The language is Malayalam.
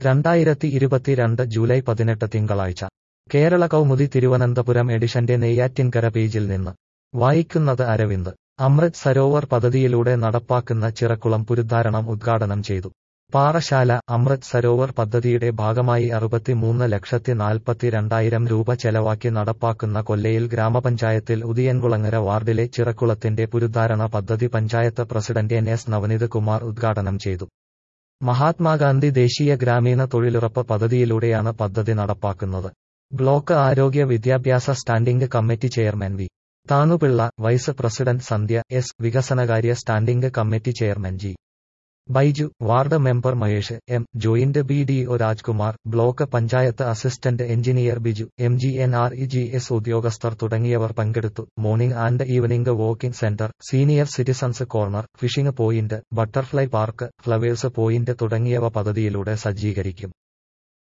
രണ്ടായിരത്തി ഇരുപത്തിരണ്ട് ജൂലൈ പതിനെട്ട് തിങ്കളാഴ്ച കേരള കൗമുദി തിരുവനന്തപുരം എഡിഷന്റെ നെയ്യാറ്റിൻകര പേജിൽ നിന്ന് വായിക്കുന്നത് അരവിന്ദ് അമൃത് സരോവർ പദ്ധതിയിലൂടെ നടപ്പാക്കുന്ന ചിറക്കുളം പുനരുദ്ധാരണം ഉദ്ഘാടനം ചെയ്തു പാറശാല അമൃത് സരോവർ പദ്ധതിയുടെ ഭാഗമായി അറുപത്തിമൂന്ന് ലക്ഷത്തി നാൽപ്പത്തിരണ്ടായിരം രൂപ ചെലവാക്കി നടപ്പാക്കുന്ന കൊല്ലയിൽ ഗ്രാമപഞ്ചായത്തിൽ ഉദിയൻകുളങ്ങര വാർഡിലെ ചിറക്കുളത്തിന്റെ പുനരുദ്ധാരണ പദ്ധതി panchayat president N S Navaneeth Kumar ഉദ്ഘാടനം ചെയ്തു മഹാത്മാഗാന്ധി ദേശീയ ഗ്രാമീണ തൊഴിലുറപ്പ് പദ്ധതിയിലൂടെയാണ് പദ്ധതി നടപ്പാക്കുന്നത് ബ്ലോക്ക് ആരോഗ്യ വിദ്യാഭ്യാസ standing committee chairman V Thanupillai vice president Sandhya S വികസനകാര്യ standing committee chairman G Baiju ward member Mahesh M joint B D O Rajkumar block panchayat assistant engineer Biju M G N R E G S ഉദ്യോഗസ്ഥർ തുടങ്ങിയവർ പങ്കെടുത്തു morning and evening walking centre senior citizens corner fishing point butterfly park flowers point തുടങ്ങിയവ പദ്ധതിയിലൂടെ സജ്ജീകരിക്കും